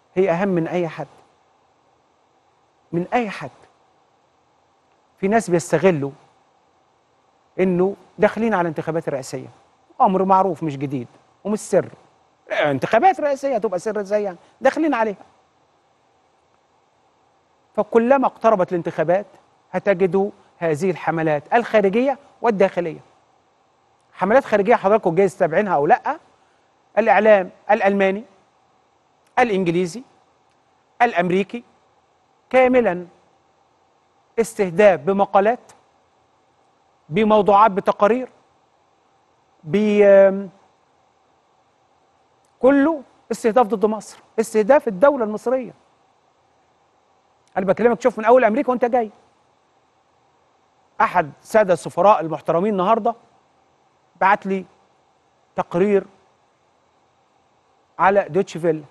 هي اهم من اي حد من اي حد في ناس بيستغلوا انه داخلين على انتخابات رئاسيه امر معروف مش جديد ومش سر انتخابات رئاسيه هتبقى سر ازاي يعني داخلين عليها فكلما اقتربت الانتخابات هتجدوا هذه الحملات الخارجيه والداخليه حملات خارجيه حضراتكم جايز تتابعينها او لا الاعلام الالماني الانجليزي الامريكي كاملا استهداف بمقالات بموضوعات بتقارير ب كله استهداف ضد مصر استهداف الدولة المصرية أنا بكلمك شوف من أول أمريكا وأنت جاي أحد سادة السفراء المحترمين النهاردة بعت لي تقرير على دوتش فيل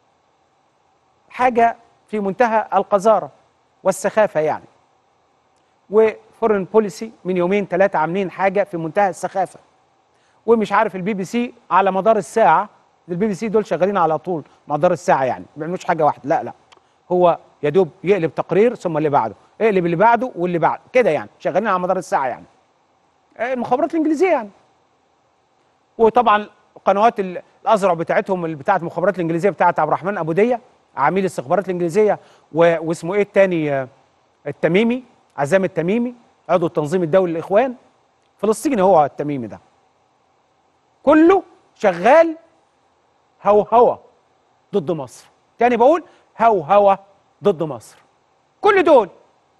حاجة في منتهى القذارة والسخافة يعني وفورن بوليسي من يومين ثلاثة عاملين حاجة في منتهى السخافة ومش عارف البي بي سي على مدار الساعة البي بي سي دول شغالين على طول مدار الساعة يعني ما بيعملوش حاجة واحدة لا لا هو يا دوب يقلب تقرير ثم اللي بعده اقلب اللي بعده واللي بعده كده يعني شغالين على مدار الساعة يعني المخابرات الإنجليزية يعني وطبعا قنوات الأزرع بتاعتهم اللي بتاعت المخابرات الإنجليزية بتاعت عبد الرحمن أبو دية عميل الاستخبارات الإنجليزية و... واسمه إيه التاني التميمي عزام التميمي عضو التنظيم الدولي للإخوان فلسطيني هو التميمي ده كله شغال هوهوة ضد مصر تاني بقول هوهوة ضد مصر كل دول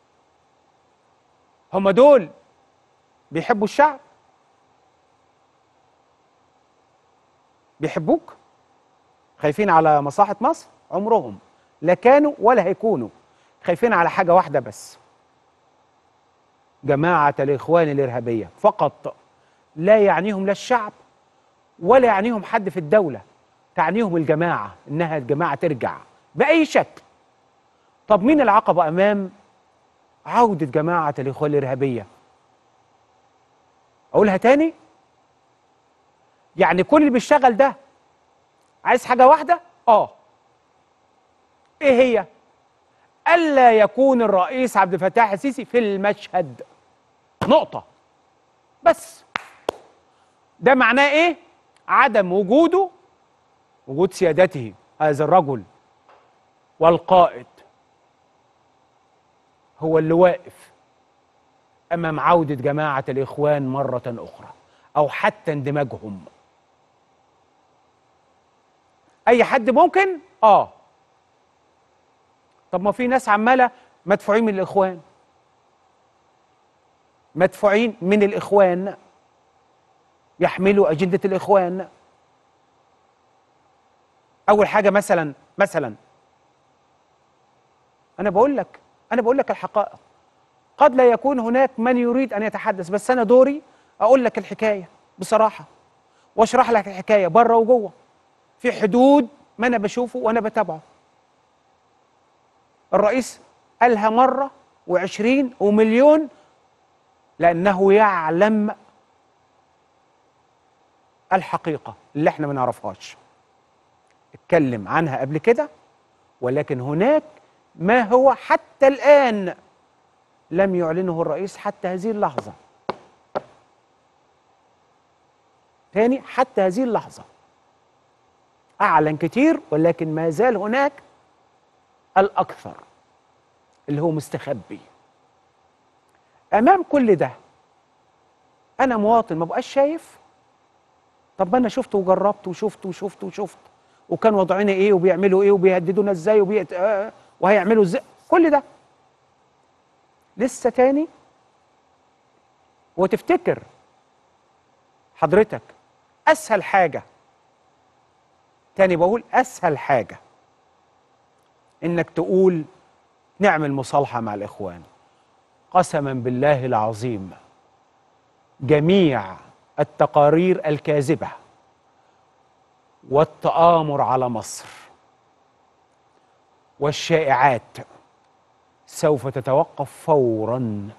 هم دول بيحبوا الشعب بيحبوك خايفين على مصلحة مصر عمرهم لا كانوا ولا هيكونوا خايفين على حاجة واحدة بس جماعة الإخوان الإرهابية فقط لا يعنيهم لا الشعب ولا يعنيهم حد في الدولة تعنيهم الجماعة إنها الجماعة ترجع بأي شكل طب مين العقبة أمام عودة جماعة الإخوان الإرهابية أقولها تاني يعني كل اللي بيشتغل ده عايز حاجة واحدة آه إيه هي ألا يكون الرئيس عبد الفتاح السيسي في المشهد نقطة بس ده معناه إيه عدم وجوده وجود سيادته هذا الرجل والقائد هو اللي واقف امام عوده جماعه الاخوان مره اخرى او حتى اندماجهم اي حد ممكن اه طب ما في ناس عماله مدفوعين من الاخوان مدفوعين من الاخوان يحملوا اجنده الاخوان اول حاجه مثلا مثلا انا بقول لك انا بقول لك الحقائق قد لا يكون هناك من يريد ان يتحدث بس انا دوري اقول لك الحكايه بصراحه واشرح لك الحكايه بره وجوه في حدود ما انا بشوفه وانا بتابعه الرئيس قالها مره وعشرين ومليون لانه يعلم الحقيقه اللي احنا ما نعرفهاش اتكلم عنها قبل كده ولكن هناك ما هو حتى الآن لم يعلنه الرئيس حتى هذه اللحظة تاني حتى هذه اللحظة أعلن كتير ولكن ما زال هناك الأكثر اللي هو مستخبي أمام كل ده أنا مواطن ما بقاش شايف طب ما أنا شفت وجربت وشفت وشفت وشفت وكان وضعنا إيه وبيعملوا إيه وبيهددونا إزاي وبيت... آه وهيعملوا ازاي كل ده لسه تاني وتفتكر حضرتك اسهل حاجه تاني بقول اسهل حاجه انك تقول نعمل مصالحه مع الاخوان قسما بالله العظيم جميع التقارير الكاذبه والتآمر على مصر والشائعات سوف تتوقف فورا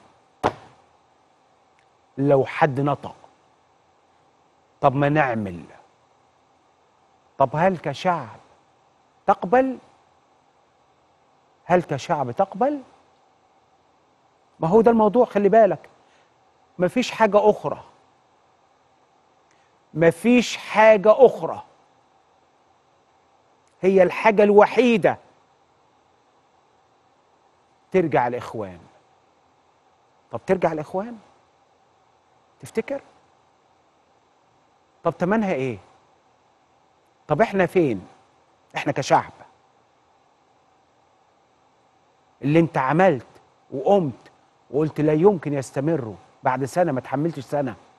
لو حد نطق طب ما نعمل طب هل كشعب تقبل هل كشعب تقبل ما هو ده الموضوع خلي بالك مفيش حاجة أخرى مفيش حاجة أخرى هي الحاجة الوحيدة ترجع الإخوان طب ترجع الإخوان تفتكر طب تمنها إيه طب إحنا فين إحنا كشعب اللي انت عملت وقمت وقلت لا يمكن يستمروا بعد سنة ما تحملتش سنة